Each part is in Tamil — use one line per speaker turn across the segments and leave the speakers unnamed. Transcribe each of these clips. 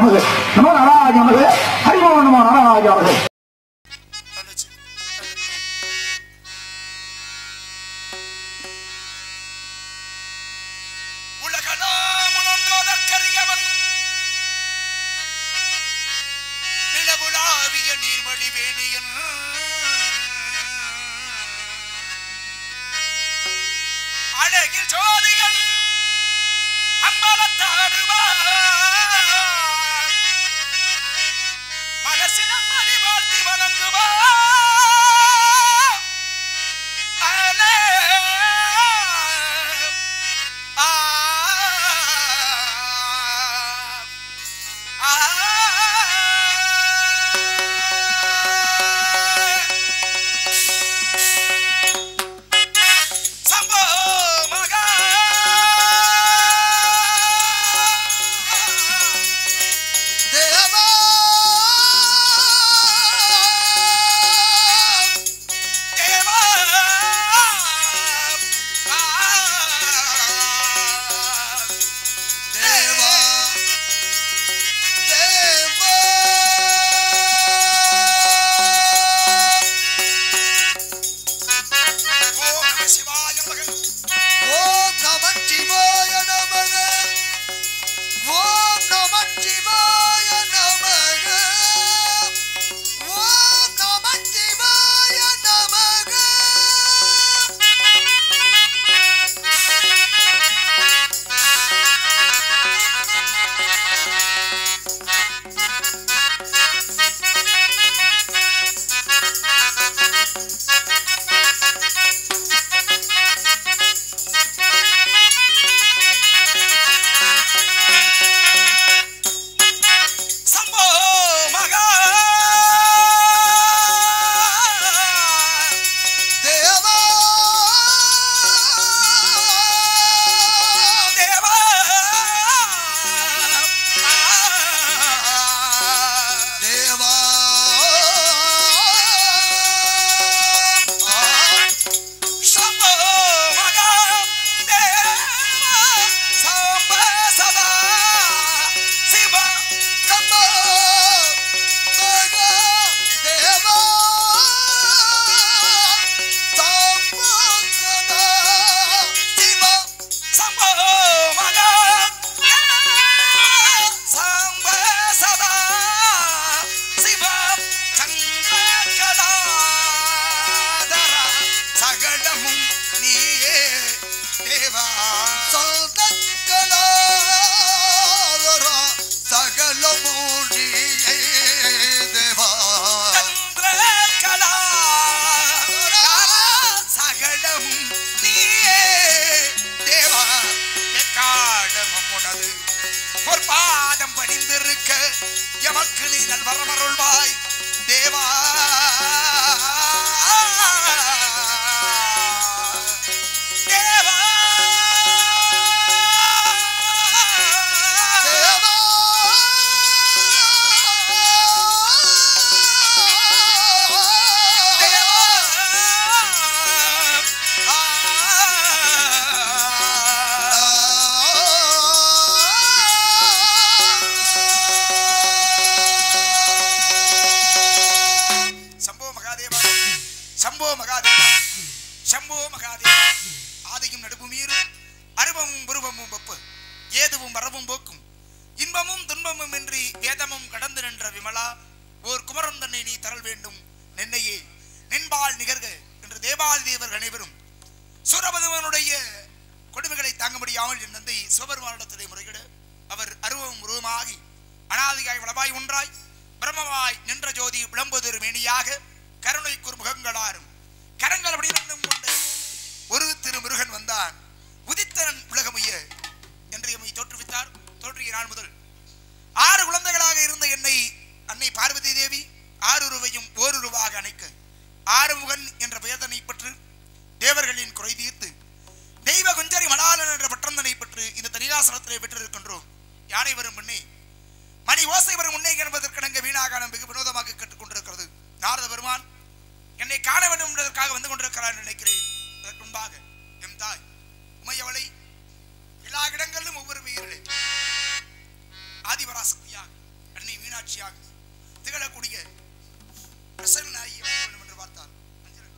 நமது நம நாராஜ நமது ஹரிமோ நம நாராஜ அவர்கள்
தங்கச்சி உலகளாம் உணர்ந்தோதற்கரியவன் நிலவுலாவிய நீர்மொழி வேணியன் அழகில் ஜோதிகள் அம்பலத்தாடுவார் மனசினம் மணி வாழ்த்தி வணங்குவார் அலே. ஆ. ஆ. சம்போ மகா தேவா தேவா தேவா தேவா ஓம் நம சிவாய நமக ஓம் நம சிவாய நமக ஓம் நம சிவாய நமக ஓம் நம சிவாய நமக சம்போ மகா தேவா தேவா தேவா சம்போ மகா தேவா சம்ப சதா சிவ சம்போ மகா தேவா சம்ப சதா சிவ சம்போ மகா சம்ப சதா சிவ சங்ககலாதர சகலமும் நீயே தேவா சந்தகலாதர சகலமும் நீயே தேவா சகலமும் நீயே தேவா எக்காலமும் உனது பொற்பாதம் பணிந்திருக்க எமக்கு நீ நல்வரமருள்வாய் தேவா தேவா தேவா சம்போ மகாதேவா சம்போ மகாதேவா சம்போ மகாதேவா ஆதியும் நடுபுமீரும் அருவமும் புருவமும் வெப்பு ஏதுவும் வரவும் போக்கும் இன்பமும் துன்பமும் இன்றி வேதமும் கடந்து நின்ற விமலா ஓர் குமரன் தன்னை நீ தரல் வேண்டும் நின்னையே நின்பால் நிகர்க என்று தேவாதி தேவர் அனைவரும் சூரபதுவனுடைய கொடுமைகளை தாங்க முடியாமல் என் தந்தை சிவபெருமானிடத்திலே முறையிட அவர் அருவம் உருவமாகி அனாதிகாய் வளவாய் ஒன்றாய் பிரம்மவாய் நின்ற ஜோதி விளம்புதொரு மேனியாக கருணைக்குறு முகங்களாரும் கரங்கள் வடிவம் கொண்டு ஒரு திரு முருகன் வந்தான் உதித்தனன் உலகமுய என்று எம்மை தோற்றுவித்தார் தோற்றிய நாள் முதல் ஆறு குழந்தைகளாக இருந்த என்னை அன்னை பார்வதி தேவி ஆறுருவையும் ஓருருவாக அணைக்க ஆறுமுகன் என்ற பெயர்தனை பெற்று தேவர்களின் குறை தீர்த்து தெய்வ குஞ்சரி மணாலன் என்ற பட்டந்தனை பெற்று இந்த தனிகாசனத்திலே பெற்றிருக்கின்றோம் யானை வரும் முன்னே மணி ஓசை வரும் முன்னே என்பதற்கிணங்க வீணாக நாம் வெகு வினோதமாக கேட்டுக் கொண்டிருக்கிறது நாரத பெருமான் என்னை காண வேண்டும் என்பதற்காக வந்து கொண்டிருக்கிறார் என்று நினைக்கிறேன் அதற்கு முன்பாக எம் தாய் உமையவளை எல்லா இடங்களிலும் ஒவ்வொரு பெயரிலே ஆதிபராசக்தியாக அன்னை மீனாட்சியாக திகழக்கூடிய பிரசன்ன நாயகி அமைய வேண்டும் என்று பார்த்தார் மஞ்சள்.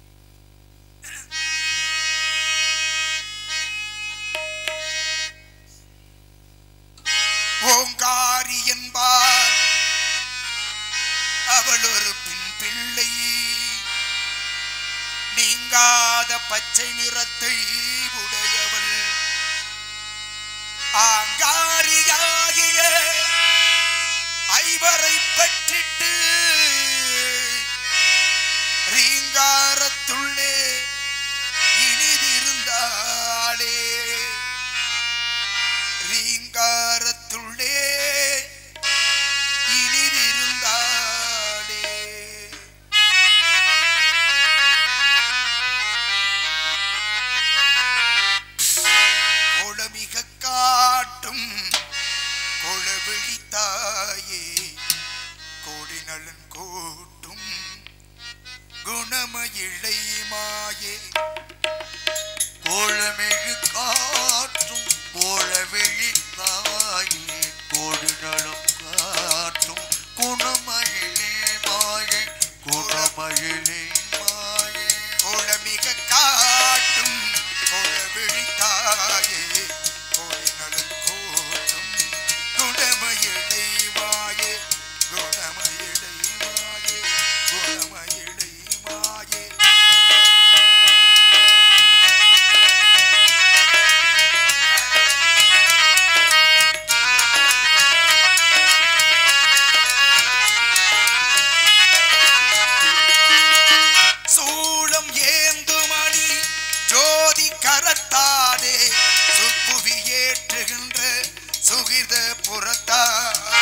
ஓங்காரி என்பார் அவள் ஒரு பின் பிள்ளை நீங்காத பச்சை நிறத்தை உடையவள் ஆங்காரியாகிய ஐவரை பற்றிட்டு ரீங்காரத்துள்ளே இனிதிருந்தாளே ரீங்காரத்துள்ளே இனிதிருந்தாளே கொளமிக காட்டும் கொளவிழி தாயே கோடி நலன் கூட்டும் குணமயிழை மாயே
கோலமிகு காற்றும் கோல விழித்தாயே கோடு நலம் காற்றும் குணமயிலே மாயே குணமயிலே மாயே
கோளமிக காட்டும் கொளவிழி தாயே கோடி நலன் கூட்டும் குணமயிழை மாயே குணமயிழை மாயே குணமயிழை மாயே சூளம் ஏந்துமணி ஜோதி கரத்தாதே சுப்புவி ஏற்றுகின்ற சுகித புறத்தாதே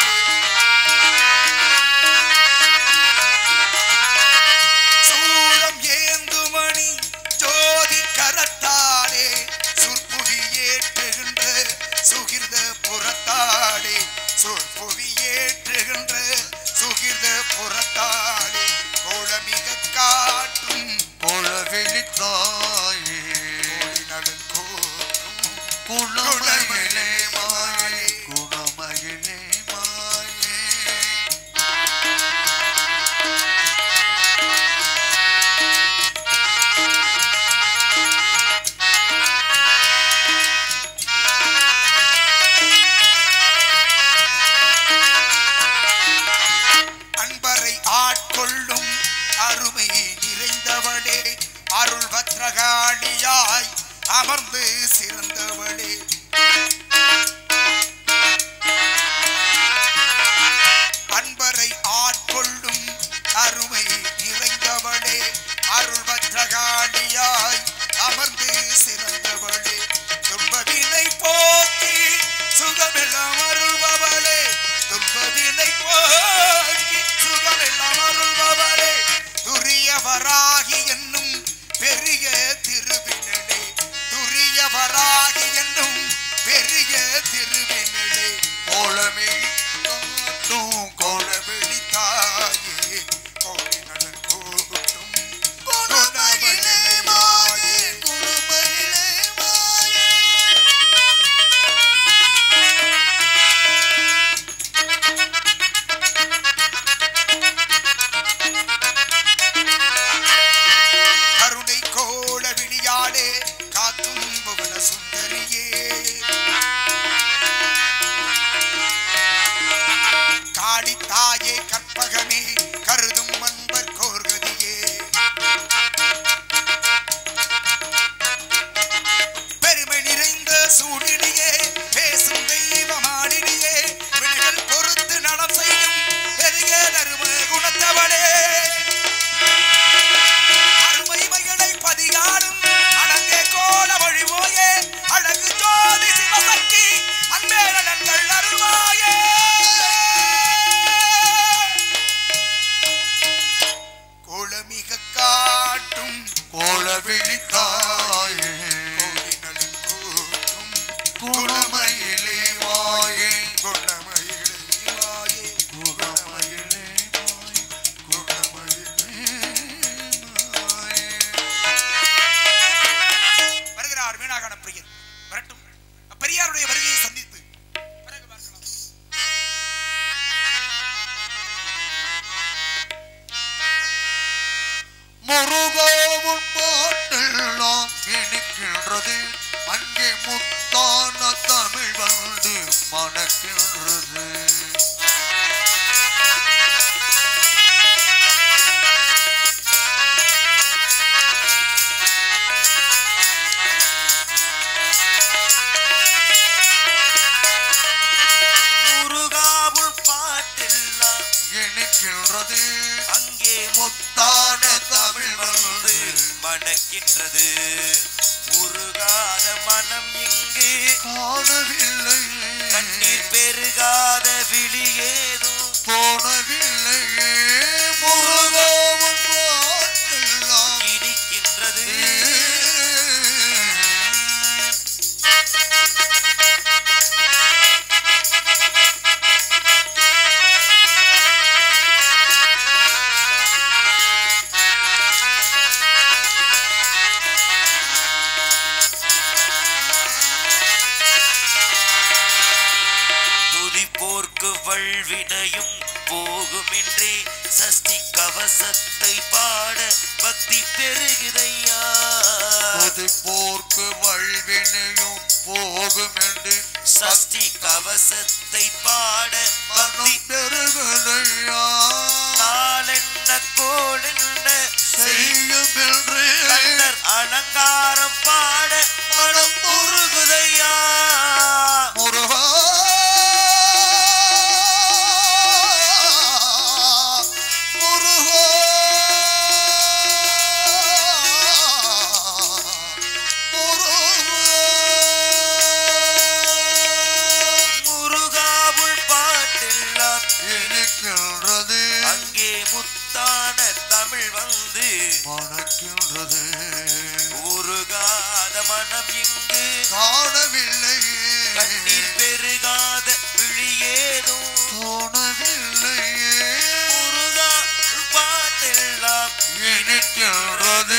சூளம் ஏந்துமணி ஜோதி கரத்தாலே சுற்புவி ஏற்றுகின்ற சுகிர்த புறத்தாலே சொற்புவி ஏற்றுகின்ற சுகிர்த புறத்தாலே கோளமிக காட்டும்
கோல விழித்தாயே
கோடி நலன் கூட்டும்
குணமயிலே மாயே குணமயிலே மாயே
அன்பரை ஆட்கொள்ளும் அருமை நிறைந்தவளே அருள் பத்ரகாளியாய் அமர்ந்து சிறந்தவளே அன்பரை ஆட்கொள்ளும் அருமை நிறைந்தவளே அருள் பத்ரகாளியாய் அமர்ந்து சிறந்தவளே துன்பவினை போக்கி சுகமெல்லாம் அருள்பவளே துன்பவினை போக்கி சுகமெல்லாம் அருள்பவளே துரியவராகி என்னும் பெரிய திருவினலே துரியவராகி என்னும் பெரிய திருவினலே
கோலமிகு காற்றும் கோல
விழித்தாயே கோடி நலன் கூட்டும்
குணமயிலே மாயே குணமயிலே மாயே
கருணை கோல விழியாலே காக்கும் புவன சுந்தரியே காடித்தாயே கற்பகமே கருதும் அன்பர் கோர்கதியே பெருமை நிறைந்த சூடினியே பேசும் தெய்வமாடினியே வினைகள் பொறுத்து நடம் செய்யும் பெரிய நறும குணத்தவளே அருமை மகளை பதிகாடும் அடங்கே கோல வழிவோயே அழகு ஜோதி சிவசக்தி அன்பே நலன்கள் அருள்வாயே
முருகோவும் பாட்டெல்லாம் இனிக்கின்றது அங்கே முத்தான தமிழ் வந்து மணக்கின்றது
முருகாவுள் பாட்டெல்லாம்
இனிக்கின்றது
அங்கே
முத்தான தமிழ் வந்து
மணக்கின்றது உருகாத மனம் இங்கு
காணவில்லை
கண்ணீர் பெருகாத விழியேதும்
போனவில்லையே முருகோவும் பாட்டெல்லாம்
இனிக்கின்றது துதிப்போர்க்கு வல்வினையும் போகுமின்றி சஷ்டி கவசத்தை பாட பக்தி பெருகுதையா
அது போர்க்கு வல்வினையும் போகும் என்று
சஷ்டி கவசத்தை பாட பக்தி
மனம் பெருகலையா
நாளென்ன கோளென்ன செய்
செய்யும் என்று
கண்ணர் அலங்காரம் பாட மனம் உருகுதையா
முருகா முருகா முருகா
முருகாவுள் பாட்டெல்லாம்
இனிக்கின்றது
அங்கே முத்தான தமிழ் வந்து
மணக்கின்றது
உருகாத மனம் இங்கு
காணவில்லையே
கண்ணீர் பெருகாத விழியேதும்
தோணவில்லையே
முருகா பாட்டெல்லாம்
இனிக்கின்றது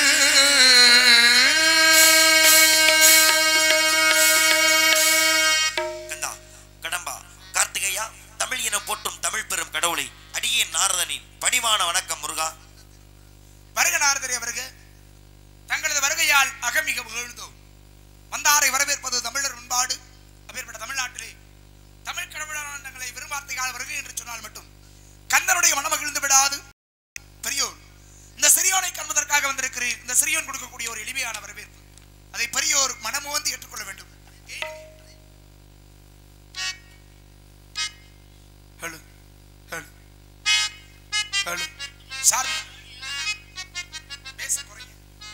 கந்தா கடம்பா கார்த்திகையா தமிழ் என போற்றும் தமிழ் பெரும் கடவுளை அடியேன் நாரதனின் பணிவான வணக்கம் முருகா
வருக நாரதரே வருக தங்களது வருகையால் அகமிக புகழ்ந்தோம் வந்தாரை வரவேற்பது தமிழர் முன்பாடு அப்பேற்பட்ட தமிழ்நாட்டிலே தமிழ் கடவுளான தங்களை விரும்பார்த்தையால் வருகை என்று சொன்னால் மட்டும் கந்தனுடைய மனமகிழ்ந்து விடாது பெரியோர் இந்த சிறியோனை காண்பதற்காக வந்திருக்கிறீர் இந்த சிறியோன் கொடுக்கக்கூடிய ஒரு எளிமையான வரவேற்பு அதை பெரியோர் மனமோந்து ஏற்றுக்கொள்ள வேண்டும் ஹலோ ஹலோ ஹலோ சார் பேச குறைங்க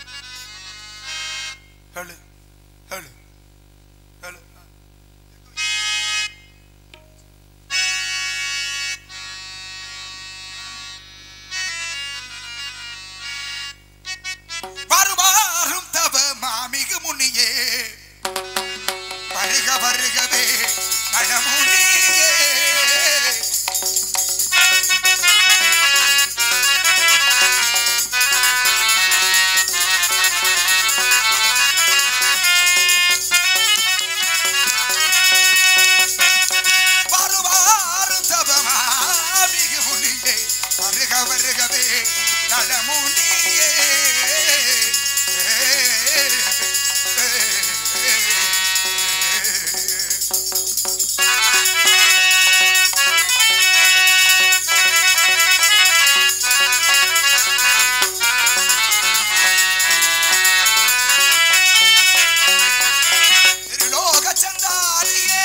ஹலோ ஹலோ ஹலோ வருவாரும் தவ மாமிகு முனியே வருக வருகவே மனமுனியே வருவாரும் தவமாமிகு முனியே வருக வருகவே நலமுனியே திருலோக சந்தாரியே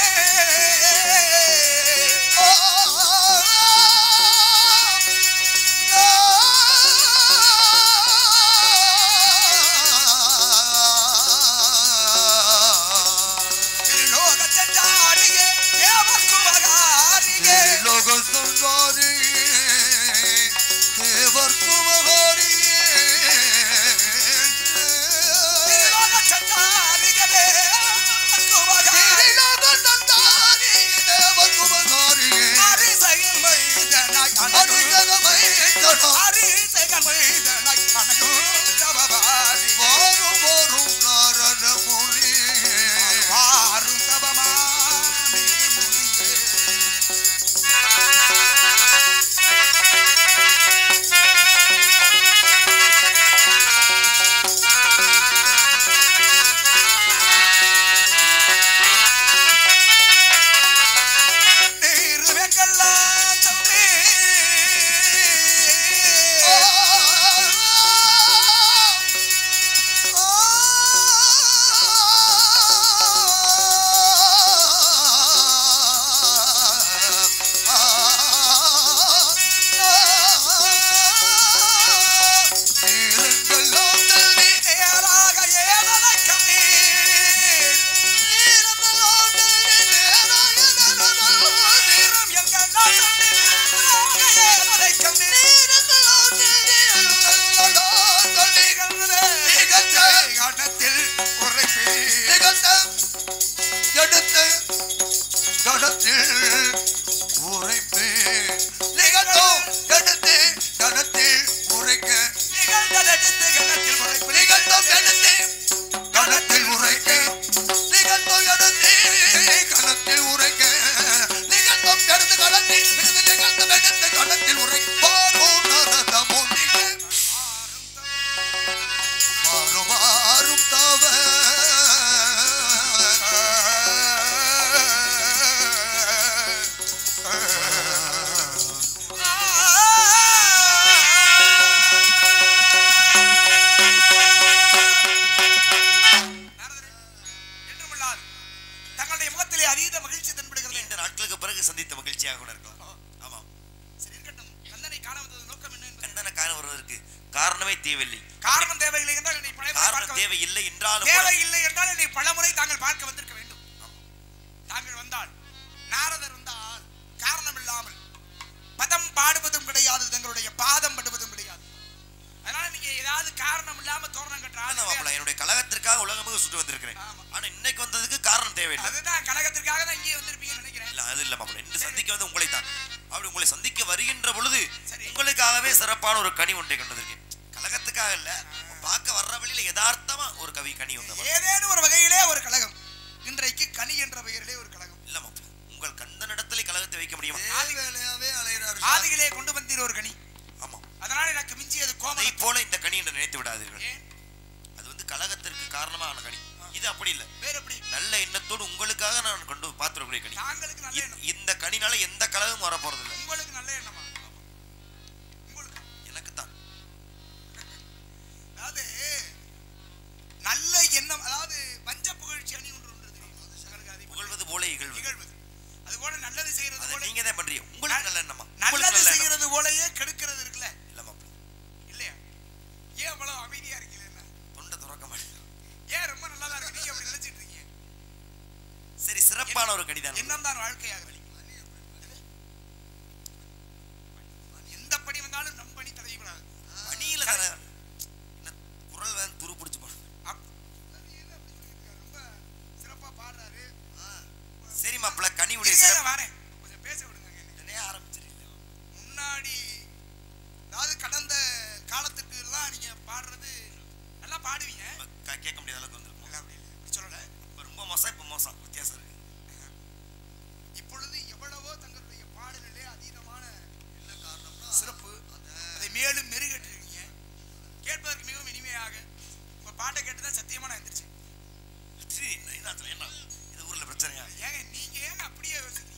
திருலோக சந்தாரியே தேவர்க்கு மகாரியே
லோக சுந்தரியே தேவர்க்கு மகாரியே
திருலோக சந்தாரியே தேவர்க்கு மகாரியே
லோக சந்தாரி தேவர்க்கு மகாரியே
அரிசையில் மைதனாய் அனகு
அனுஜகமைந்தனோ
அரிசையில் மைதனாய் அனகு தவபாரி
வாரும் வாரும் நாரண முனியே
வாரும் தவமாமிகு முனியே
வருடங்களுக்கு பிறகு சந்தித்த மகிழ்ச்சியாக கூட இருக்கலாம் ஆமாம்
சரி இருக்கட்டும் கந்தனை காண வந்தது நோக்கம் என்ன என்பது
கந்தன காரணம் வருவதற்கு காரணமே தேவையில்லை
காரணம் தேவையில்லை என்றால் என்னை பழைய முறை
காரணம்
பார்க்க
தேவை இல்லை என்றாலும் கூட
தேவை இல்லை என்றால் என்னை பலமுறை தாங்கள் பார்க்க வந்திருக்க வேண்டும் தாங்கள் வந்தால் நாரதர் வந்தால் காரணம் இல்லாமல் பதம் பாடுவதும் கிடையாது தங்களுடைய பாதம் படுவதும் கிடையாது அதனால நீங்க ஏதாவது காரணம் இல்லாம தோரணம் கட்டுற ஆள்
அதான் மாப்பிள்ளை,
கிடையாது.
என்னுடைய கழகத்திற்காக உலகமுக சுற்றி வந்திருக்கிறேன்
ஆமா.
ஆனா இன்னைக்கு வந்ததுக்கு காரணம் தேவையில்லை
அதுதான் கழகத்திற்காக தான் இங்கே வந்திருப்பீங்கன்னு நினைக்கிறேன்
இல்ல அது இல்ல மாப்பிள்ளை இன்று சந்திக்க வந்து உங்களை தான் அப்படி உங்களை சந்திக்க வருகின்ற பொழுது
சரி.
உங்களுக்காகவே சிறப்பான ஒரு கனி ஒன்றை கொண்டிருக்கேன் கழகத்துக்காக இல்ல பார்க்க வர்ற வழியில யதார்த்தமா ஒரு கவி கனி ஒன்று
ஏதேனும் ஒரு வகையிலே ஒரு கழகம் இன்றைக்கு கனி என்ற பெயரிலே ஒரு கழகம்
இல்ல மாப்பிள்ளை உங்கள் கந்தனிடத்திலே கழகத்தை வைக்க முடியுமா
அதே வேலையாவே அலைகிறாரு
ஆதிகளே கொண்டு வந்தீர் ஒரு கனி
ஆமா
அதனால எனக்கு மிஞ்சியது
அதை
கோமம்
போல இந்த கனி என்று நினைத்து விடாதீர்கள்
ஏன்
அது வந்து கழகத்திற்கு காரணமான கனி இது அப்படி இல்ல
வேற எப்படி
நல்ல எண்ணத்தோடு உங்களுக்காக நான் கொண்டு பார்த்துக்கூடிய கனி
தாங்களுக்கு நல்ல
இ-
எண்ணம்
இந்த கனினால எந்த கழகமும் வர போறது இல்ல
உங்களுக்கு நல்ல எண்ணமா உங்களுக்கு
எனக்கு தான்
அதாவது நல்ல எண்ணம் அதாவது வஞ்ச புகழ்ச்சி அணி ஒன்று ஒன்று தெரியும் உங்களுக்கு அதை
புகழ்வது போல இகழ்வது
நிகழ்வது அது போல நல்லது செய்யறது
அதை
போல
நீங்க தான் பண்றீங்க உங்களுக்கு நல்ல எண்ணமா உங்களுக்கு
நல்லது
நல்ல எண்ணம்
செய்யறது போலயே கெடுக்கிறது இருக்குல்ல
இல்ல மாப்பிள்ளை
இல்லையா ஏன் அவ்வளவு அமைதியா இருக்கீங்க என்ன
தொண்டை துறக்க மாட்டேன்
ஏன் ரொம்ப நல்லா இருக்கு நீங்க அப்படி நினைச்சிட்டு இருக்கீங்க
சரி சிறப்பான ஒரு கடிதான்
எண்ணம் தான் வாழ்க்கையாக வழி எந்த பணி வந்தாலும் நம் பணி தலையக்கூடாது
பணியில தர என்ன குரல் வேற துரு பிடிச்சு போடும்
அப்- அது என்ன அப்படி சொல்லியிருக்காரு? ரொம்ப சிறப்பா பாடுறாரு
சரி மாப்பிள்ள கனிவுடைய
இருங்க,
சிறப்பு
வரேன் கொஞ்சம் பேச விடுங்க என்னை.
உடனே ஆரம்பிச்சிருக்கீங்க
முன்னாடி அதாவது கடந்த காலத்துக்கு எல்லாம் நீங்க பாடுறது நல்லா பாடுவீங்க
க- கேட்க முடியாத அளவுக்கு வந்திருக்கும்
இல்ல அப்படி இல்லை அப்படி சொல்லல
இப்ப ரொம்ப மோசம் இப்ப மோசம் வித்தியாசம் இருக்கு
இப்பொழுது எவ்வளவோ தங்களுடைய பாடலிலே அதீதமான
என்ன காரணம்னா
சிறப்பு அதை மேலும் மெருகேற்றிருக்கீங்க கேட்பதற்கு மிகவும் இனிமையாக உங்க பாட்டை கேட்டு தான் சத்தியமா நான் எந்திரிச்சேன்
சரி, என்ன என்ன என்ன இது ஊர்ல பிரச்சனையா
ஏங்க நீங்க ஏங்க அப்படியே யோசிக்கிறீங்க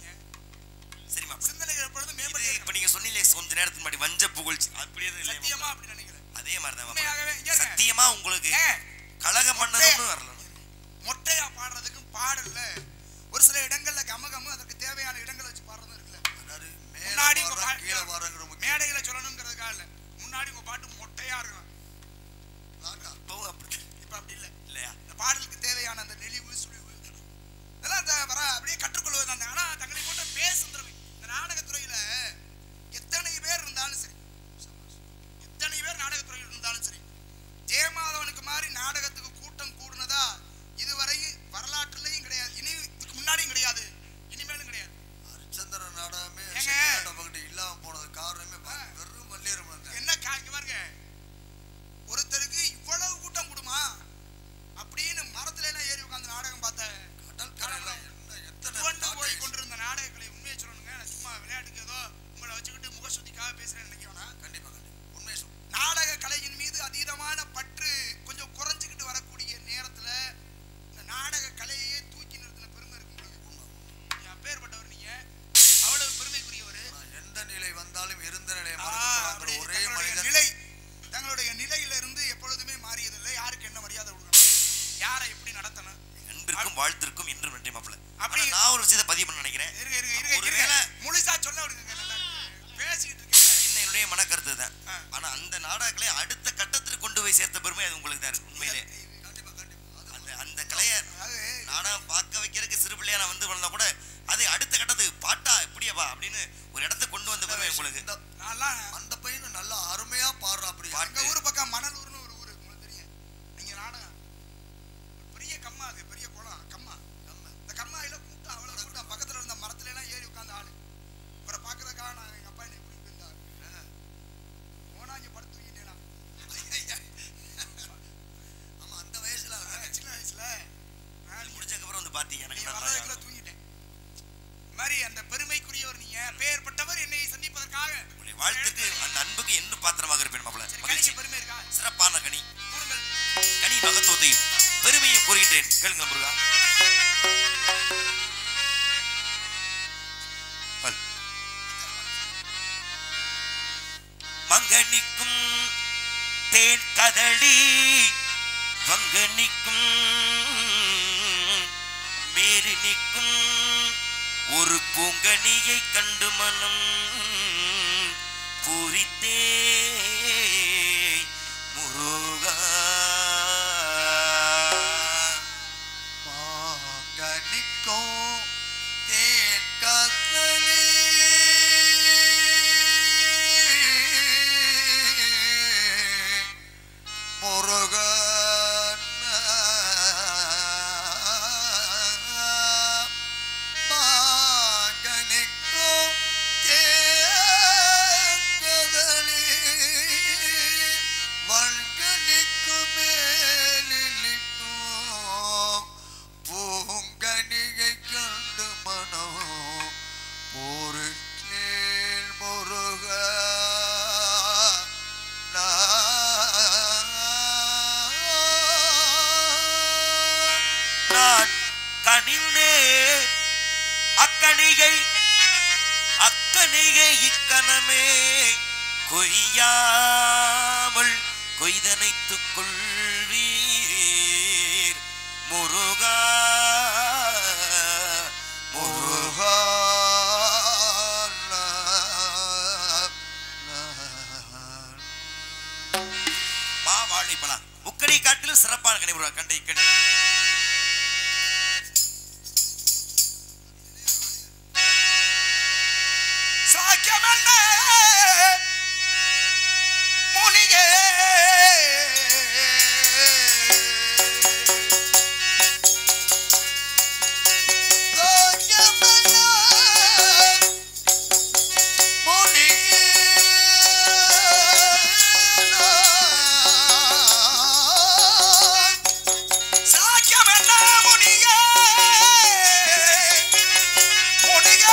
சரி மாப்பிள்ள
சிந்தனைகள் எப்பொழுதும்
இது
மேம்பட்டு
இப்ப நீங்க சொன்னீங்களே கொஞ்ச நேரத்துக்கு முன்னாடி வஞ்ச புகழ்ச்சி அப்படியே எதுவும் இல்லை
சத்தியமா அப்படி நினைக்கிறேன்
அதே மாதிரி
உண்மையாகவே இங்க
தான்
இருங்க.
சத்தியமா உங்களுக்கு
ஏங்க,
கழகம் பண்ணதுன்னு வரல
மொட்டையா பாடுறதுக்கும் பாடல்ல ஒரு சில இடங்கள்ல கம கம அதற்கு தேவையான இடங்களை வச்சு பாடுறதும் இருக்குல்ல
அதாவது மேல
முன்னாடி உங்க
வர்றோம்,
பாட்டு
கீழே வர்றோங்கிற முக்கியம்
மேடையில சொல்லணுங்கிறதுக்காக இல்ல முன்னாடி உங்க பாட்டு மொட்டையா இருக்கும்
நாக்கா.
இப்பவும் அப்படி
இப்ப அப்படி இல்ல
இல்லையா
இந்த பாடலுக்கு தேவையான அந்த நெளிவு சுழிவு இதெல்லாம் இந்த வர அப்படியே கற்றுக்கொள்வது அந்த ஆனா தங்களை போன்ற பேசும் திறமை இந்த நாடகத்துறையில எத்தனை பேர் இருந்தாலும் சரி எத்தனை பேர் நாடகத்துறையில் இருந்தாலும் சரி ஜெயமாதவனுக்கு மாதிரி நாடகத்துக்கு கூட்டம் கூடுனதா இதுவரை வரலாற்றுலயும் கிடையாது இனி இதுக்கு முன்னாடியும் கிடையாது இனிமேலும் கிடையாது
ஹரிச்சந்திர நாடகமே
ஏங்க?
செட்டிநாட்டை பக்கத்து இல்லாம போனது காரணமே பாருங்க, வெறும் வள்ளியரம் தான்
என்ன காய்க்கு பாருங்க ஒருத்தருக்கு இவ்வளவு கூட்டம் கூடுமா அப்படின்னு மரத்துல எல்லாம் ஏறி உட்கார்ந்து நாடகம் பார்த்த
கடல் கரையில என்ன எத்தனை
துவண்டு போய்
நாட்டை-
கொண்டிருந்த நாடகங்களை உண்மையை சொல்லணுங்க நான் சும்மா விளையாட்டுக்கு ஏதோ உங்களை வச்சுக்கிட்டு முகசுத்திக்காக பேசுறேன்னு நினைக்க வேணாம்
கண்டிப்பா கண்டிப்பா உண்மை சொல்லு
நாடக கலையின் மீது அதீதமான பற்று கொஞ்சம் குறைஞ்சுக்கிட்டு வரக்கூடிய நேரத்துல இந்த நாடக கலையையே தூக்கி நிறுத்தின பெருமை இருக்கு உங்களுக்கு அப்பேற்பட்டவர் நீங்க அவ்வளவு பெருமைக்குரியவர்
நான் எந்த நிலை வந்தாலும் இருந்த நிலையை
ஆ,
மறக்கக்கூடாதுங்கிற
அப்படி
ஒரே
தங்களுடைய
மனிதன்
நிலை தங்களுடைய நிலையில இருந்து எப்பொழுதுமே மாறியதில்லை யாருக்கு என்ன மரியாதை கொடுக்கணும் யாரை எப்படி நடத்தணும்
அன்பிற்கும் வாழ்த்திற்கும் என்றும் நன்றி மாப்பிள்ள
அப்படி-
அப்படி நான் ஒரு விஷயத்தை பதிவு பண்ண நினைக்கிறேன்
இருங்க இருங்க இருங்க இருங்க
ஒருவேளை-
முழுசா சொல்ல விடுங்க நல்லா இருக்கு. பேசிக்கிட்டு இருக்கேன்
என்ன என்னுடைய மனக்கருத்து தான்
ஆ.
ஆனா அந்த நாடகங்களை அடுத்த கட்டத்திற்கு கொண்டு போய் சேர்த்த பெருமை அது உங்களுக்கு தான் இருக்கு உண்மையிலே
கண்டிப்பா கண்டிப்பா அது
அந்த அந்த கலையை
அது
நாடகம் பார்க்க வைக்கிறதுக்கு சிறு பிள்ளையா நான் வந்து வளர்ந்தா கூட அது அடுத்த கட்டத்துக்கு பாட்டா எப்படியாப்பா அப்படின்னு ஒரு இடத்துக்கு கொண்டு வந்த பெருமை உங்களுக்கு
இந்த-
நான்லாம்
அந்த பையன் நல்லா அருமையா பாடுறா அப்படி
எங்க ஊர் பக்கம் மணலூர்னு ஒரு ஊரு உங்களுக்கு தெரியும் நீங்க நாடகம் ஒரு பெரிய கம்மா அது பெரிய குளம் கம்மா இந்த கம்மாயில கூட்டம் அவ்வளவு கூட்டம் பக்கத்துல இருந்த மரத்துல எல்லாம் ஏறி உட்கார்ந்த ஆளு இவரை பாக்குறதுக்காக நான் எங்க அப்பா என்னை கூட்டிட்டு போயிருந்தாரு போனா இங்க படுத்து தூங்கிட்டேனா
ஆமா அந்த வயசுல அவன்
சின்ன வயசுல நான்
முடிச்சதுக்கு அப்புறம் வந்து பாத்தீங்க எனக்கு
நீங்க
நல்லா
வர்றதுக்குள்ள தூங்கிட்டேன் இந்த மாதிரி அந்த பெருமைக்குரியவர் நீங்க பெயர்பட்டவர் என்னை சந்திப்பதற்காக
உங்களுடைய வாழ்த்துக்கு அந்த அன்புக்கு என்ன பாத்திரமாக இருப்பேன் மாப்பிள்ள
சரி
மகிழ்ச்சி
கணிக்கு பெருமை இருக்கா
சிறப்பான கனி
கூறுங்கள்
கனி மகத்துவத்தையும் பெருமையும் கூறுகின்றேன் கேளுங்க முருகா பல். மங்கனிக்கும் தேன் கதளி வங்கனிக்கும் மேரி நிற்கும் ஒரு பூங்கனியை கண்டு மனம் பூரித்தே முருகா
மாங்கனிக்கும் தேன் கதலி முருகன் மாங்கனிக்கும் தேன் கதலி வன்கனிக்கும் மேலிலிக்கும் பூங்கனிகை கண்டு மனம் பொருட்கேள் முருக
நான் கனிந்தே அக்கணிகை அக்கணிகை இக்கணமே கொய்யாமல் கொய்தனைத்துக் கொள்வீர் முருகா முருகா மாவாழை பழம் முக்கடி காட்டிலும் சிறப்பான கனி முருகா கண்டை கனி
சாக்கியமல்ல முனியே சாக்கியமல்ல முனியே முனியே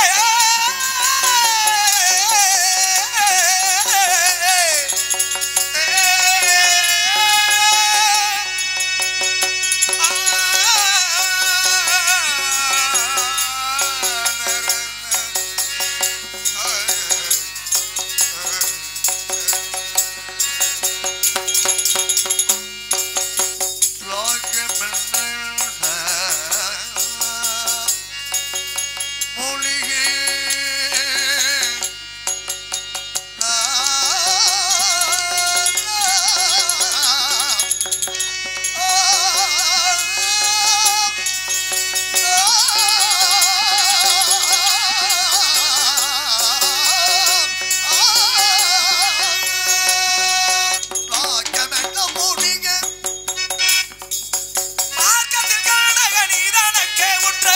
மார்க்கத்தில் காணக நீதானக்கே உற்ற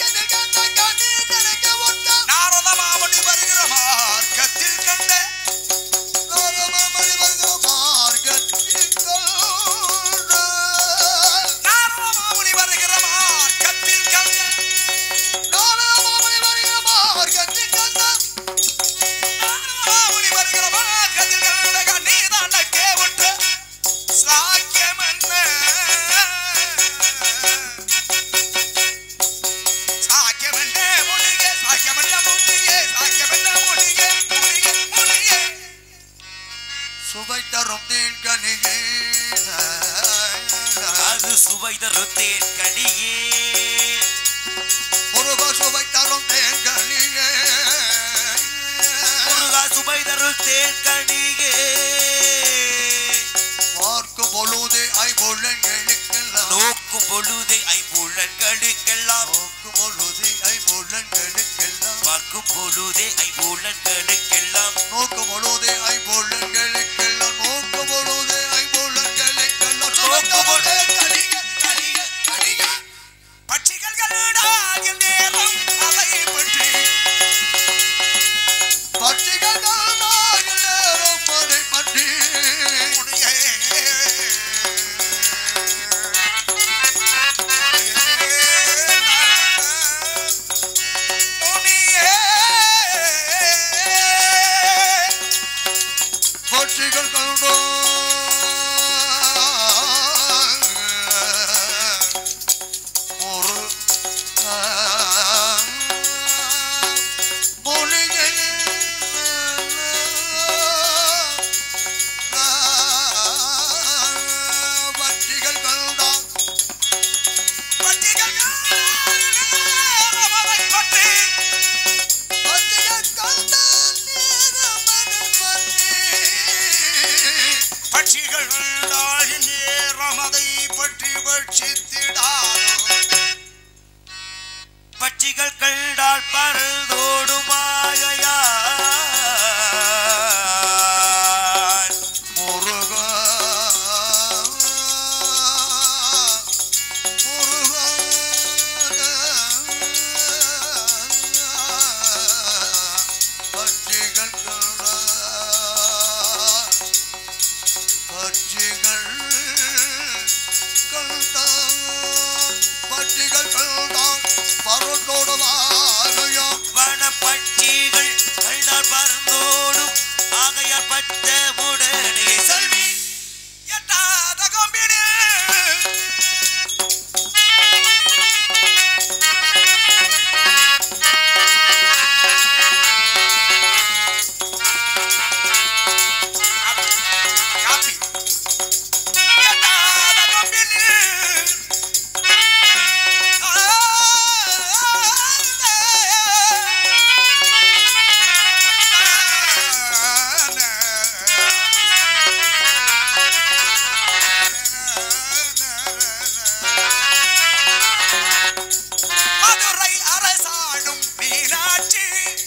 நாரத மாமணி வருகிற மார்க்கத்தில் கண்ட நாரத மாமணி வருகிற மார்க்கத்தில் கண்ட நாரத மாமணி வருகிற மார்க்கத்தில் கண்டக நீதானக்கே உற்ற சாக்கியமன்ன சாக்கியமன்ன முனிகே சாக்கியமன்ன முனிகே சாக்கியமன்ன முனிகே முனிகே முனிகே
சுவை தரும் தேன் கனிகே
அது சுவை தருத்தேன் கனியே
முருக சுவை தரும் தேன் கனிகே
முருகா சுவை தருத்தேன் கனியே
பார்க்கும் பொழுதே ஐம்பொழுங்களுக்கெல்லாம்
நோக்கும் பொழுதை ஐம்புலன்களுக்கெல்லாம்
நோக்கும் பொழுதே ஐம்பொழுங்களுக்கெல்லாம்
பார்க்கும் பொழுதே ஐம்புலன்களுக்கெல்லாம்
நோக்கும் பொழுதே ஐம்பொழுங்களுக்கெல்லாம் நோக்கும் பொழுதே ஐம்பொழுங்களுக்கெல்லாம்
நோக்கும் பொழுதே
கனிகே கனிகே கனிகே
பட்சிகள் நேரம் அதை பற்றி
பட்சிகள் நாயகர் நேரம் அதை பற்றி
முனியே முனியே
அச்சமுடனே செல்வி
எட்டாத கொம்பினு காப்பி எட்டாத கொம்பினு மதுரை அரசாடும் மீனாட்சி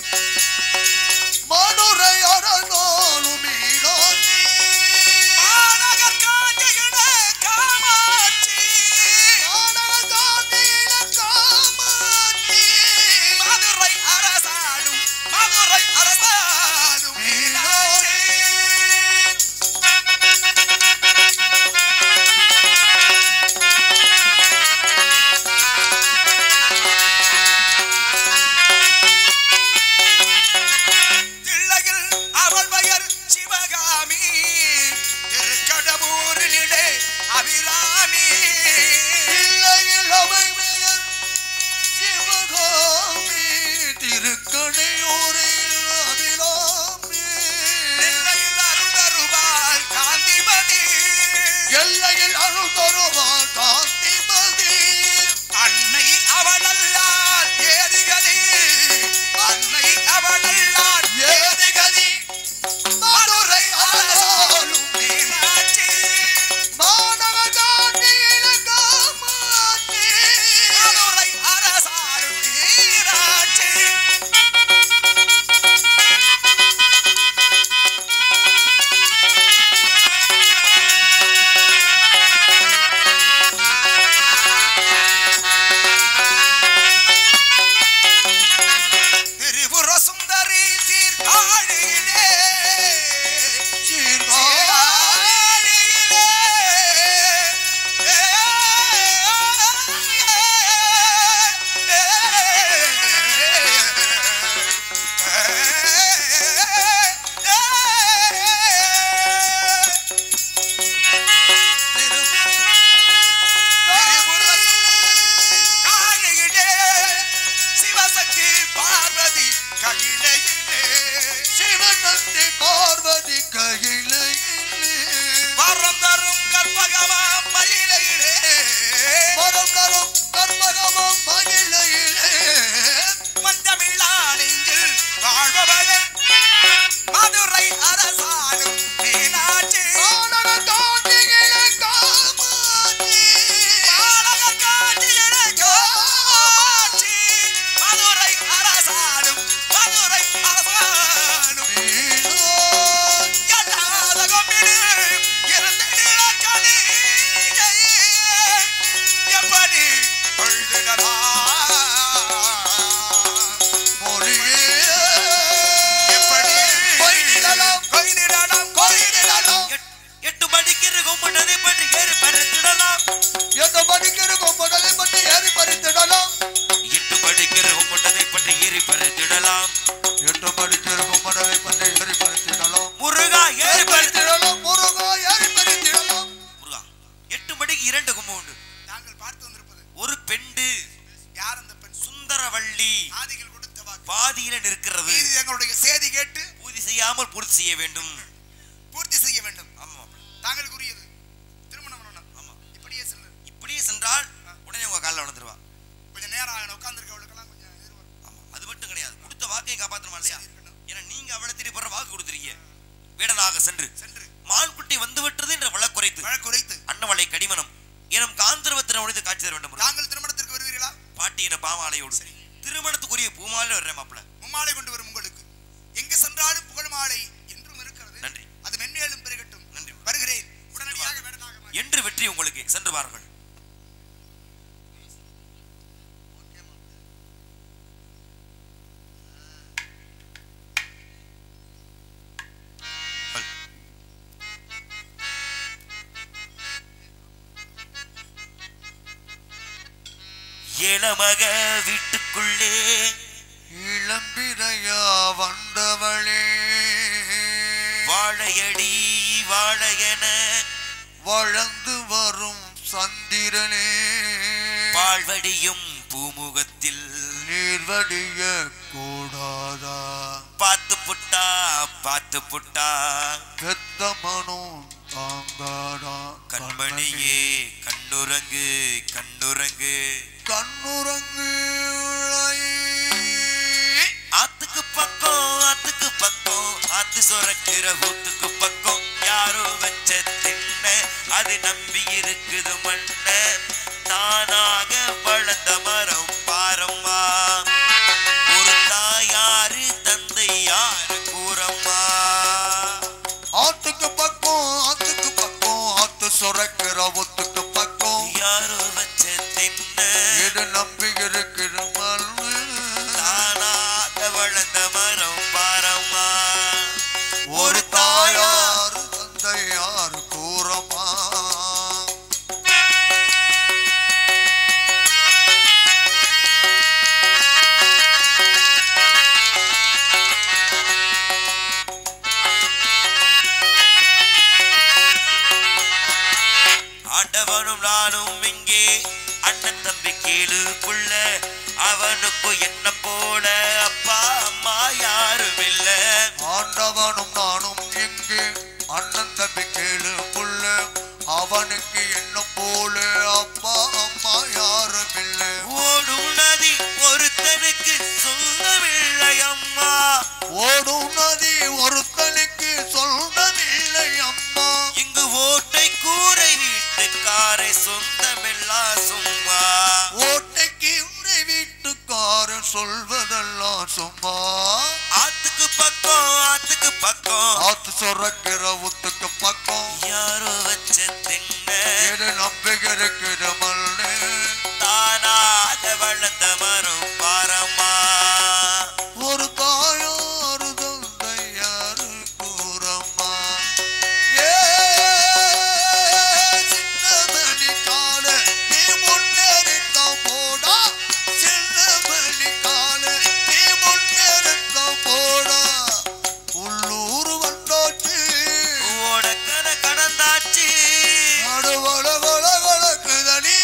மதுரை அரணாலும் மீனாட்சி
மாநகர் காஞ்சியிட காமாட்சி
மாநகராதியில காமாட்சி
மதுரை அரசாடும் மதுரை அரசாடும் மீனாட்சி தில்லையில் அவள் பெயர் சிவகாமி திருக்கடபூரிலே அபிராமி
இல்லையில் அவை பெயர் சிவகாமி திருக்கடையூரில் அபிராமி
தில்லையில் அருள் தருவாள் காந்திமதி
எல்லையில் அருள் தருவாள் காந்திமதி
அன்னை அவளல்லால் ஏதுகதி அன்னை அவளல்லால் ஏதுகதி
மதுரை அரசாலும்
மீனாட்சி
மாநகராதியில காமாட்சி
மதுரை அரசாடும் மீனாட்சி திரிபுர சுந்தரி சீர்காழியிலே சீர்காழியிலே காழியிலே சிவசக்தி பார்வதி கையிலே
சிவசக்தி பார்வதி கையிலே
வரம் தரும் கற்பகமா மயிலையிலே
மரம் தரும் கற்பகமம் மகிழையிலே
மஞ்சமில்லா நெஞ்சில் வாழ்பவளே மதுரை அரசாடும் மீனாட்சி
மாநகராதியில காமாட்சி
மாநகர் காஞ்சியிலே காமாட்சி மதுரை அரசாடும் மதுரை அரசாடும்
மீனாட்சி
எட்டாத கொம்பிடு இருந்திட கனியை எப்படி பொழுதிடலாம்
மொழியே
எப்படி
கொய்திடலாம்.
கொய்திடலாம் கொய்திடலாம்
எட்- எட்டு மணிக்கு கும்பிட்டதை பற்றி ஏறி பறித்திடலாம்
எந்த மணிக்கு கொம்படலை பற்றி ஏறி பறித்திடலாம்
எட்டு மணிக்கு கும்பிட்டதை பற்றி ஏறி பறித்திடலாம்
எட்டு மணிக்கு கொம்படலை பற்றி ஏறி பறித்திடலாம்
முருகா ஏறி பறித்து
பறித்திடலாம் முருகா ஏறி பறித்திடலாம்
முருகா எட்டு மணிக்கு இரண்டு கும்பம் உண்டு
தாங்கள் பார்த்து வந்திருப்பது
ஒரு பெண்டு
யார் அந்த பெண்
சுந்தரவள்ளி
ஆதிகள் கொடுத்த வாக்கு
பாதியில நிற்கிறது
இது எங்களுடைய செய்தி கேட்டு
பூஜை செய்யாமல் பூர்த்தி செய்ய வேண்டும்
பூர்த்தி செய்ய வேண்டும்
ஆமா
தாங்கள் கூறியது திருமணம் பண்ணணும்
ஆமா
இப்படியே செல்லு
இப்படியே சென்றால் உடனே உங்க காலில் விழுந்துருவா
கொஞ்சம் நேரம் ஆகணும் உட்காந்துருக்கவளுக்கெல்லாம் கொஞ்சம் எதிர்பார்ப்பு
ஆமா அது மட்டும் கிடையாது கொடுத்த வாக்கையும் காப்பாற்றணுமா இல்லையா
சரி, இருக்கட்டும்.
ஏன்னா நீங்க அவளை திருப்பி போற வாக்கு கொடுத்துறீங்க வீடனாக சென்று
சென்று
மான்குட்டி வந்து விட்டது என்ற வழக்குரைத்து
வழக்குரைத்து
அன்னமலை கடிமனம் எனும் காந்திரவத்தின உடைத்து காட்சி தர வேண்டும்
தாங்கள் திருமணத்திற்கு வருவீர்களா
பாட்டி என பாமாலையோடு
சரி.
திருமணத்துக்குரிய பூமாலை வர்றேன் மாப்பிள
மும்மாலை கொண்டு வரும் உங்களுக்கு எங்கு சென்றாலும் புகழ் மாலை என்றும் இருக்கிறது
நன்றி.
அது மென்மேலும் பெருகட்டும்
நன்றி.
வருகிறேன் உடனடியாக வேடனாக மாறி.
என்று வெற்றி உங்களுக்கு சென்று பாருங்கள் இளமக வீட்டுக்குள்ளே
இளம்பிரையா வந்தவளே
வாழை வாழையடி வாழையன
வளர்ந்து வரும் சந்திரனே
பாழ்வடியும் பூமுகத்தில்
நீர்வடிய கூடாதா
பார்த்து புட்டா பார்த்து புட்டா
பெத்த மனம் தாங்காடா
கண்மணியே கண்ணுறங்கு கண்ணுறங்கு
கண்ணுறங்கு
ஆத்துக்கு பக்கம் ஆத்துக்கு பக்கம் ஆத்து சொரக்கிற ஊத்துக்கு பக்கம் யாரோ வச்ச திண்ண அது நம்பி இருக்குது மண்ண தானாக வளர்ந்த மரம் பாரம்மா ஒரு தாயாரு தந்தை யாரு கூறம்மா
ஆத்துக்கு பக்கம் ஆத்துக்கு பக்கம் ஆத்து சுரக்கிற ஒத்துக்கு பக்கம்
யாரோ வச்ச திண்ண
இது நம்பி இருக்கிற மண்ணு.
தானாக வளர்ந்த மரம் பாரம்மா
ஒரு தாயார் தந்தை யார் கூறமா
ஆண்டவனும் நானும் இங்கே அண்ணன் தம்பி கேளு புள்ள அவனுக்கு என்ன போல அப்பா அம்மா யாரும் இல்ல
ஆண்டவனும் நானும் இங்கு அண்ணன் தம்பி கேளு புள்ள அவனுக்கு என்ன போல அப்பா அம்மா யாரும் இல்லை
ஓடும் நதி ஒருத்தனுக்கு சொல்லவில்லை அம்மா
ஓடும் நதி ஒருத்தனுக்கு சொன்னதில்லை அம்மா
இங்கு ஓட்டை கூரை வீட்டுக்காரை சொந்தமெல்லாம் சும்மா
ஓட்டைக்கு உரை வீட்டுக்காரன் சொல்வதெல்லாம் சும்மா
ஆத்துக்கு பக்கம் ஆத்துக்கு பக்கம்
ஆத்து சுரக்கிற உத்துக்கு பக்கம்
யாரோ வச்ச திண்ண
இது நம்பிக்கிற மண்ணு
தானாக வளர்ந்த மரம் பாரம்மா
ஒரு தாயாரு தந்தையாரு கூறம்மா ஏ சின்னமணி கால நீ முன்னேறித்த போடா சின்னமணி கால நீ முன்னேறித்த போடா உள்ளூர் வந்தாச்சு
ஓடக்கன கடந்தாச்சு
அடுவள வள வளக்குதடி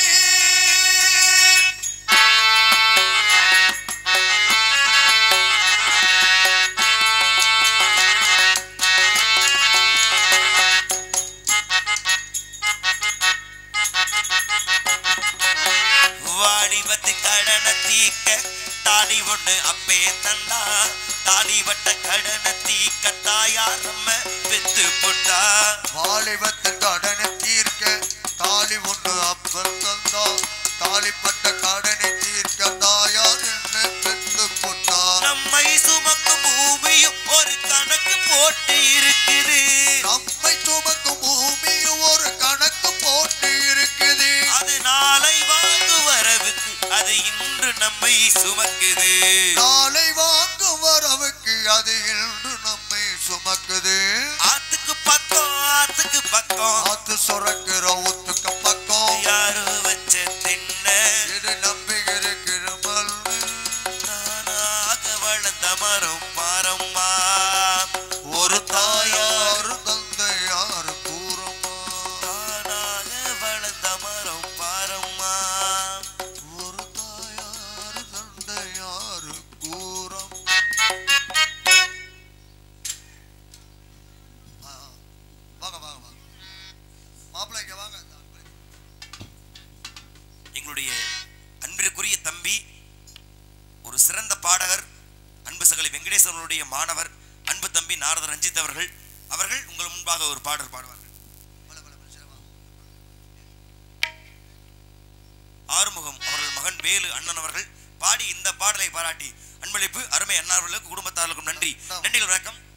வாடிபத்து கடனை தீக்க தாடி ஒண்ணு அப்பே தந்தா தாடி வட்ட கடனை தீக்க தாயார் நம்ம பெத்து புட்டா
வாலிபத்தின் கடனை தீர்க்க தாலி ஒன்று அப்பன் தந்தா தாலிப்பட்ட கடனை தீர்க்க தாயார் என்ன பெத்து போட்டா
நம்மை சுமக்கும் பூமியும் ஒரு கணக்கு போட்டு இருக்குது
நம்மை சுமக்கும் பூமியும் ஒரு கணக்கு போட்டு இருக்குது
அது நாளை வாங்கு வரவுக்கு அது இன்று நம்மை சுமக்குது
நாளை வாங்கும் வரவுக்கு அது இன்று நம்மை சுமக்குது
ஆத்துக்கு பக்கம் ஆத்துக்கு பக்கம்
ஆத்து சுரக்கிற ஒத்துக்கு பக்கம்
யாரோ வச்ச திண்ண
இது நம்பி இருக்கிற மண்ணு
தானாக வளர்ந்த மரம் பாரம்மா
ஒரு தாயார் தந்தையார் கூறம்மா
தானாக வளர்ந்த மரம் பாரம்மா
ஒரு தாயார் தந்தையார் கூறம் ஆ, வாங்க வாங்க வாங்க மாப்பிள்ளை இங்க வாங்க
எங்களுடைய அன்பிற்குரிய தம்பி ஒரு சிறந்த பாடகர் அன்பு சகலை வெங்கடேஸ்வரனுடைய மாணவர் அன்பு தம்பி நாரத ரஞ்சித் அவர்கள் அவர்கள் உங்கள் முன்பாக ஒரு பாடல் பாடுவார்கள்
பல பல பல சிறப்பா.
ஆறுமுகம் அவர்கள் மகன் வேலு அண்ணன் அவர்கள் பாடி இந்த பாடலை பாராட்டி அன்பளிப்பு அருமை அண்ணார்களுக்கு குடும்பத்தார்களுக்கும் நன்றி நன்றிகள் வணக்கம்